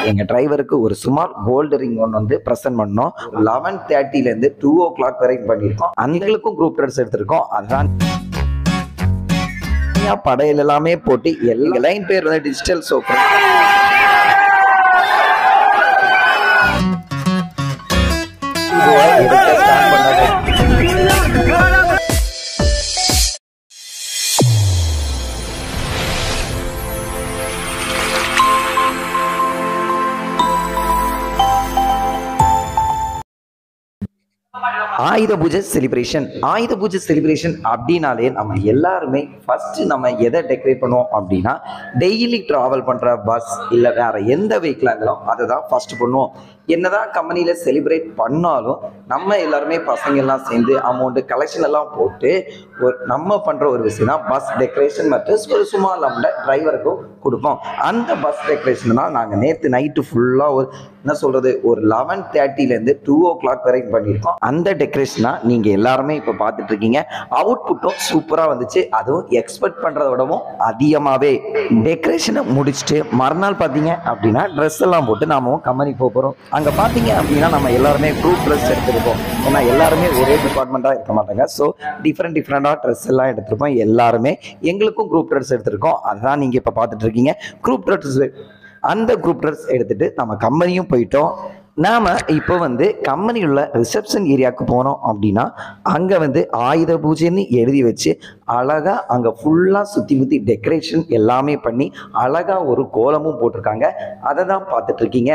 எங்க டிரைவருக்கு ஒரு சுமார் கோல்டு ரிங் ஒன்று வந்து ப்ரெசென்ட் பண்ணோம் லெவன் தேர்ட்டிலேருந்து டூ ஓ கிளாக் வரைக்கும் பண்ணியிருக்கோம் அன்னைகளுக்கும் குரூப் ட்ரெஸ் எடுத்திருக்கோம் அதுதான் படையல் எல்லாமே போட்டு எல்லா லைன் பேர் வந்து டிஜிட்டல் சோப் எடுக்க ஸ்டார்ட் பண்ணாங்க ஆயுத பூஜை செலிப்ரேஷன் ஆயுத பூஜை செலிப்ரேஷன் அப்படின்னாலே நம்ம எல்லாருமே ஃபர்ஸ்ட் நம்ம எதை டெக்கரேட் பண்ணுவோம் அப்படின்னா டெய்லி டிராவல் பண்ற பஸ் இல்லை வேற எந்த வெஹிக்கிளாக இருந்தாலும் அதை தான் ஃபர்ஸ்ட் பண்ணுவோம் என்னதான் கம்பெனியில் செலிப்ரேட் பண்ணாலும் நம்ம எல்லாருமே பசங்க எல்லாம் சேர்ந்து அமௌண்ட் கலெக்ஷன் எல்லாம் போட்டு ஒரு நம்ம பண்ற ஒரு விஷயம் தான் பஸ் டெக்கரேஷன் மற்றும் ஒரு சும்மா நம்ம டிரைவருக்கும் கொடுப்போம் அந்த பஸ் டெக்கரேஷன் தான் நாங்கள் நேற்று நைட்டு ஃபுல்லாக ஒரு என்ன சொல்றது ஒரு லெவன் தேர்ட்டிலேருந்து டூ ஓ கிளாக் வரைக்கும் பண்ணியிருக்கோம் அந்த டெக்கரேஷனா நீங்கள் எல்லாருமே இப்போ பார்த்துட்டு இருக்கீங்க அவுட்புட்டும் சூப்பராக வந்துச்சு அதுவும் எக்ஸ்பெக்ட் பண்ணுறத விடவும் அதிகமாகவே டெக்கரேஷனை முடிச்சுட்டு மறுநாள் பார்த்தீங்க அப்படின்னா ட்ரெஸ் எல்லாம் போட்டு நாம கம்பெனி போக போகிறோம் அங்கே பார்த்தீங்க அப்படின்னா நம்ம எல்லாருமே குரூப் ட்ரெஸ் எடுத்திருப்போம் ஏன்னா எல்லாருமே ஒரே டிபார்ட்மெண்ட்டாக இருக்க மாட்டாங்க ஸோ டிஃப்ரெண்ட் டிஃப்ரெண்ட்டாக ட்ரெஸ் எல்லாம் எடுத்திருப்போம் எல்லாருமே எங்களுக்கும் குரூப் ட்ரெஸ் எடுத்திருக்கோம் அதுதான் நீங்கள் இப்போ பார்த்துட்டு இருக்கீங்க குரூப் ட்ரெஸ் அந்த குரூப் ட்ரெஸ் எடுத்துட்டு நம்ம கம்பெனியும் போயிட்டோம் நாம இப்போ வந்து கம்பெனியில் உள்ள ரிசப்ஷன் ஏரியாவுக்கு போனோம் அப்படின்னா அங்கே வந்து ஆயுத பூஜைன்னு எழுதி வச்சு அழகாக அங்கே ஃபுல்லாக சுற்றி முற்றி டெக்கரேஷன் எல்லாமே பண்ணி அழகாக ஒரு கோலமும் போட்டிருக்காங்க அதை தான் பார்த்துட்டு இருக்கீங்க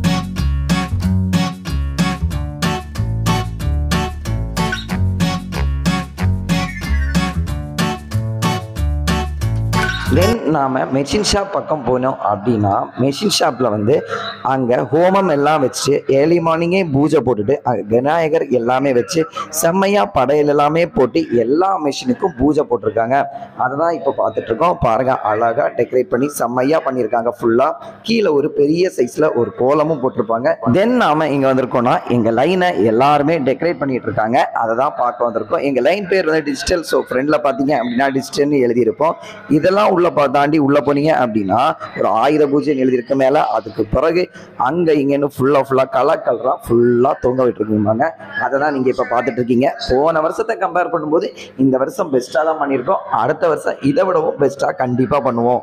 தென் நாம் மெஷின் ஷாப் பக்கம் போனோம் அப்படின்னா மெஷின் ஷாப்பில் வந்து அங்கே ஹோமம் எல்லாம் வச்சு ஏர்லி மார்னிங்கே பூஜை போட்டுட்டு அங்க விநாயகர் எல்லாமே வச்சு செம்மையாக படையல் எல்லாமே போட்டு எல்லா மெஷினுக்கும் பூஜை போட்டிருக்காங்க அதை தான் இப்போ பார்த்துட்டு இருக்கோம் பாருங்க அழகாக டெக்கரேட் பண்ணி செம்மையாக பண்ணியிருக்காங்க ஃபுல்லாக கீழே ஒரு பெரிய சைஸில் ஒரு கோலமும் போட்டிருப்பாங்க தென் நாம் இங்கே வந்திருக்கோம்னா எங்கள் லைனை எல்லாருமே டெக்கரேட் பண்ணிட்டு இருக்காங்க அதை தான் பார்க்க வந்திருக்கோம் எங்கள் லைன் பேர் வந்து டிஜிட்டல் ஸோ ஃப்ரெண்டில் பார்த்தீங்க அப்படின்னா டிஜிட்டல்னு எழுதியிருப்போம் இதெல்லாம் உள்ள பா- தாண்டி உள்ள போனீங்க அப்படின்னா ஒரு ஆயுத பூஜைன்னு எழுதியிருக்க மேல அதுக்கு பிறகு அங்க இங்கன்னு ஃபுல்லா ஃபுல்லா கலர் கலரா ஃபுல்லா தொங்க விட்டுருக்காங்க அதை தான் நீங்க இப்ப பார்த்துட்டு இருக்கீங்க போன வருஷத்தை கம்பேர் பண்ணும்போது இந்த வருஷம் பெஸ்டா தான் பண்ணியிருக்கோம் அடுத்த வருஷம் இதை விடவும் பெஸ்டா கண்டிப்பா பண்ணுவோம்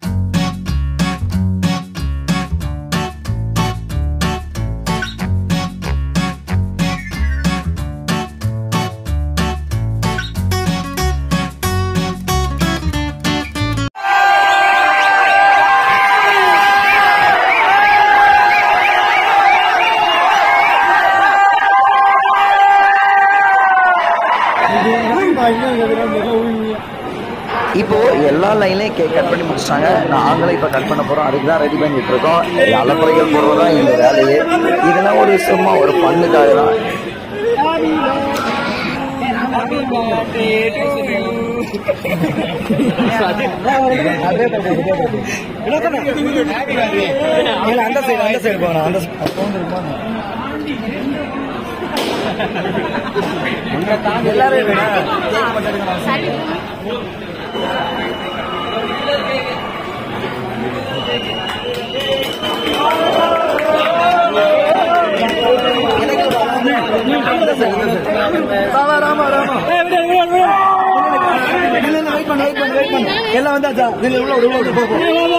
இப்போ எல்லா லைன்லையும் கேக் கட் பண்ணி முடிச்சிட்டாங்க நாங்களும் இப்போ கட் பண்ண போறோம் அதுக்கு தான் ரெடி பண்ணிட்டு இருக்கோம் அலப்புறைகள் போடுறது தான் எங்க வேலையே இதெல்லாம் ஒரு சும்மா ஒரு பண்ணுக்காக தான் அந்த சைடு அந்த சைடு போகணும் அந்த எல்லாரும் ராமா ராமா ராமா வெயிட் பண்ணு வெயிட் பண்ணு வெயிட் பண்ணு எல்லாம் வந்தாச்சா நீங்க உள்ள விடு, உள்ள விடு, போ, போ.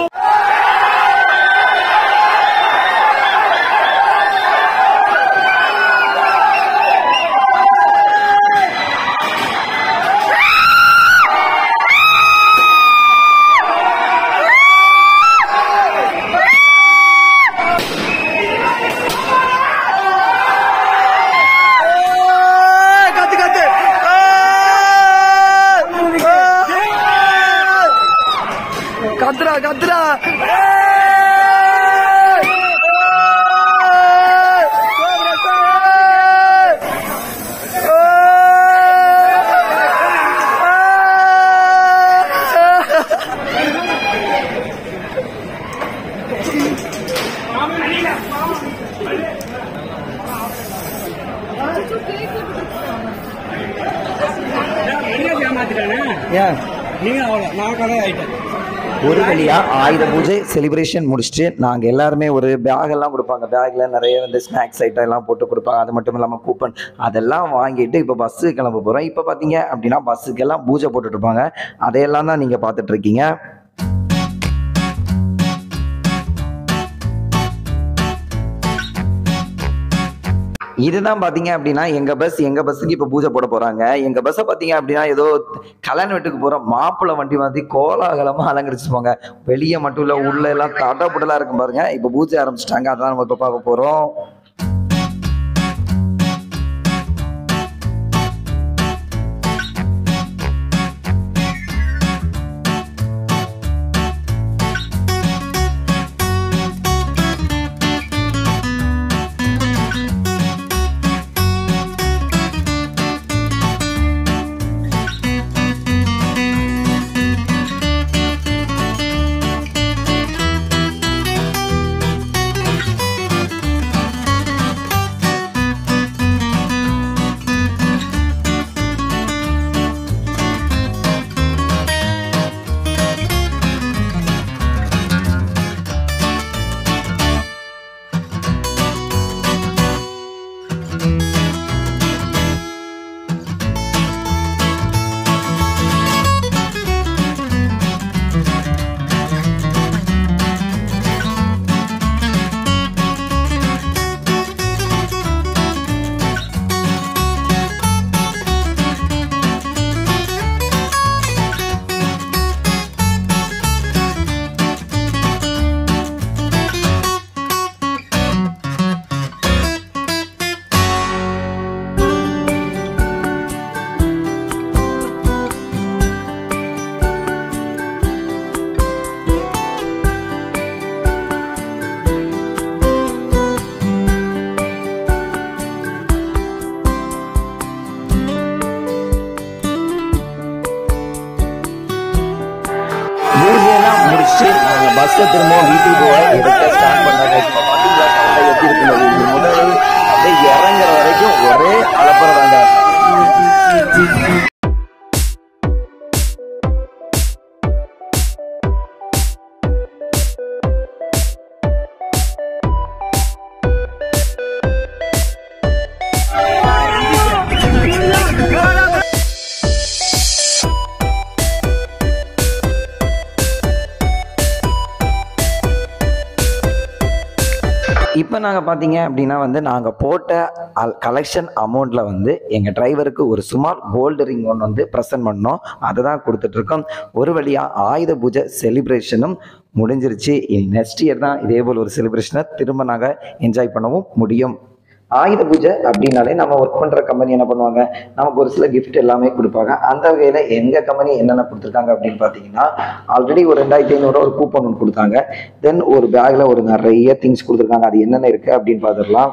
ஏய், கத்து கத்து ஏய், ஏய். கத்துறா கத்துறா ஏய். ஏய். கோபுரத்தா, ஏய். ஏய். ஏன் நீங்க அவ்வளோ நான் கதை ஆயிட்டேன் ஒரு வழியா ஆயுத பூஜை செலிப்ரேஷன் முடிச்சுட்டு நாங்கள் எல்லாருமே ஒரு பேக் எல்லாம் கொடுப்பாங்க பேக்கில் நிறைய வந்து ஸ்நாக்ஸ் ஐட்டம் எல்லாம் போட்டு கொடுப்பாங்க அது மட்டும் இல்லாமல் கூப்பன் அதெல்லாம் வாங்கிட்டு இப்போ பஸ்ஸு கிளம்ப போகிறோம் இப்போ பார்த்தீங்க அப்படின்னா பஸ்ஸுக்கெல்லாம் பூஜை போட்டுட்டு இருப்பாங்க அதையெல்லாம் தான் நீங்கள் பார்த்துட்டு இருக்கீங்க இதுதான் பார்த்தீங்க அப்படின்னா எங்கள் பஸ் எங்கள் பஸ்ஸுக்கு இப்போ பூஜை போட போகிறாங்க எங்கள் பஸ்ஸை பார்த்தீங்க அப்படின்னா ஏதோ கல்யாண வீட்டுக்கு போகிறோம் மாப்பிள்ளை வண்டி மாதிரி கோலாகலமாக அலங்கரிச்சுப்பாங்க வெளியே மட்டும் இல்லை உள்ள எல்லாம் தடப்புடலாக இருக்கும் பாருங்க இப்போ பூஜை ஆரம்பிச்சிட்டாங்க அதான் நம்ம இப்போ பார்க்க போகிறோம் பூஜையெல்லாம் முடிச்சுட்டு நாங்கள் பஸ்ஸை திரும்ப வீட்டுக்கு போக எடுக்க ஸ்டார்ட் பண்ணாங்க இப்போ பார்த்தீங்களா sound எப்படி இருக்குல்ல இது முதல் அப்படியே இறங்குற வரைக்கும் ஒரே அலப்புறதாங்க இப்போ நாங்கள் பார்த்தீங்க அப்படின்னா வந்து நாங்கள் போட்ட கலெக்ஷன் அமௌண்ட்டில் வந்து எங்கள் டிரைவருக்கு ஒரு சுமார் கோல்டு ரிங் ஒன்று வந்து ப்ரெசென்ட் பண்ணோம் அதை தான் கொடுத்துட்ருக்கோம் ஒரு வழியாக ஆயுத பூஜை செலிப்ரேஷனும் முடிஞ்சிருச்சு இனி நெக்ஸ்ட் இயர் தான் இதே போல் ஒரு செலிப்ரேஷனை திரும்ப நாங்கள் என்ஜாய் பண்ணவும் முடியும் ஆயுத பூஜை அப்படின்னாலே நம்ம ஒர்க் பண்ணுற கம்பெனி என்ன பண்ணுவாங்க நமக்கு ஒரு சில gift எல்லாமே கொடுப்பாங்க அந்த வகையில் எங்கள் கம்பெனி என்னென்ன கொடுத்துருக்காங்க அப்படின்னு பார்த்தீங்கன்னா ஆல்ரெடி ஒரு ரெண்டாயிரத்தி ஐநூறுரூவா ஒரு கூப்பன் ஒன்று கொடுத்தாங்க தென் ஒரு பேக்கில் ஒரு நிறைய திங்ஸ் கொடுத்துருக்காங்க அது என்னென்ன இருக்குது அப்படின்னு பார்த்துடலாம்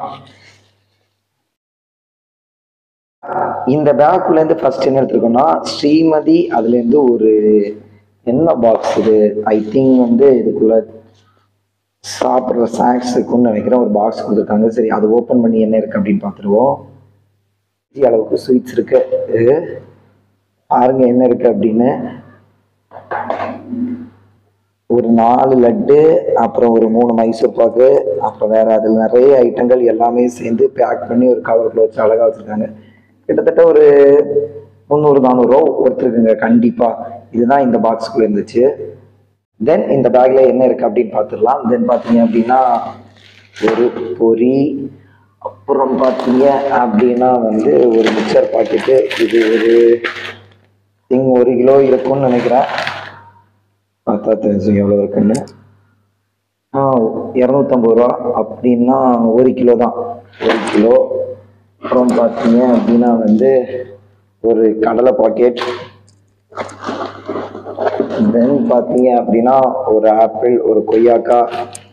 இந்த பேக்குள்ளேருந்து ஃபர்ஸ்ட் என்ன எடுத்துருக்கோம்னா ஸ்ரீமதி அதுலேருந்து ஒரு என்ன பாக்ஸ் இது ஐ திங்க் வந்து இதுக்குள்ள சாப்பிட்ற ஸ்நாக்ஸ் இருக்குன்னு நினைக்கிறேன் ஒரு பாக்ஸ் கொடுத்துருக்காங்க சரி அது ஓப்பன் பண்ணி என்ன இருக்கு அப்படின்னு பார்த்துருவோம் கேஜி அளவுக்கு ஸ்வீட்ஸ் இருக்கு இது பாருங்க என்ன இருக்கு அப்படின்னு ஒரு நாலு லட்டு அப்புறம் ஒரு மூணு மைசூர் பாக்கு அப்புறம் வேற அதில் நிறைய ஐட்டங்கள் எல்லாமே சேர்ந்து பேக் பண்ணி ஒரு கவருக்குள்ள வச்சு அழகா வச்சிருக்காங்க கிட்டத்தட்ட ஒரு முந்நூறு நானூறுரூவா ஒருத்தருக்குங்க கண்டிப்பா இதுதான் இந்த பாக்ஸ்க்குள்ள இருந்துச்சு தென் இந்த பேக்ல என்ன இருக்கு அப்படின்னு பார்த்துடலாம் தென் பார்த்தீங்க அப்படின்னா ஒரு பொரி அப்புறம் பார்த்தீங்க அப்படின்னா வந்து ஒரு மிக்சர் பாக்கெட்டு இது ஒரு திங் ஒரு கிலோ இருக்கும்னு நினைக்கிறேன் பார்த்தா தெரிஞ்சுங்க எவ்வளோ இருக்குன்னு ஆ இரநூத்தம்பது ரூபா அப்படின்னா ஒரு கிலோ தான் ஒரு கிலோ அப்புறம் பார்த்தீங்க அப்படின்னா வந்து ஒரு கடலை பாக்கெட் தென் பார்த்தீங்க அப்படின்னா ஒரு ஆப்பிள் ஒரு கொய்யாக்காய்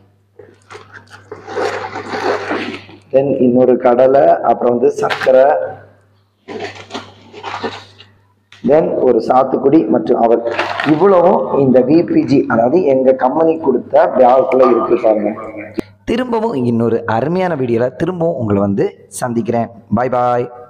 தென் இன்னொரு கடலை அப்புறம் வந்து சர்க்கரை தென் ஒரு சாத்துக்குடி மற்றும் அவர் இவ்வளவும் இந்த விபிஜி அதாவது எங்க கம்பெனி கொடுத்த பேக்குள்ள இருக்கு பாருங்க திரும்பவும் இன்னொரு அருமையான வீடியோல திரும்பவும் உங்களை வந்து சந்திக்கிறேன் பாய் பாய்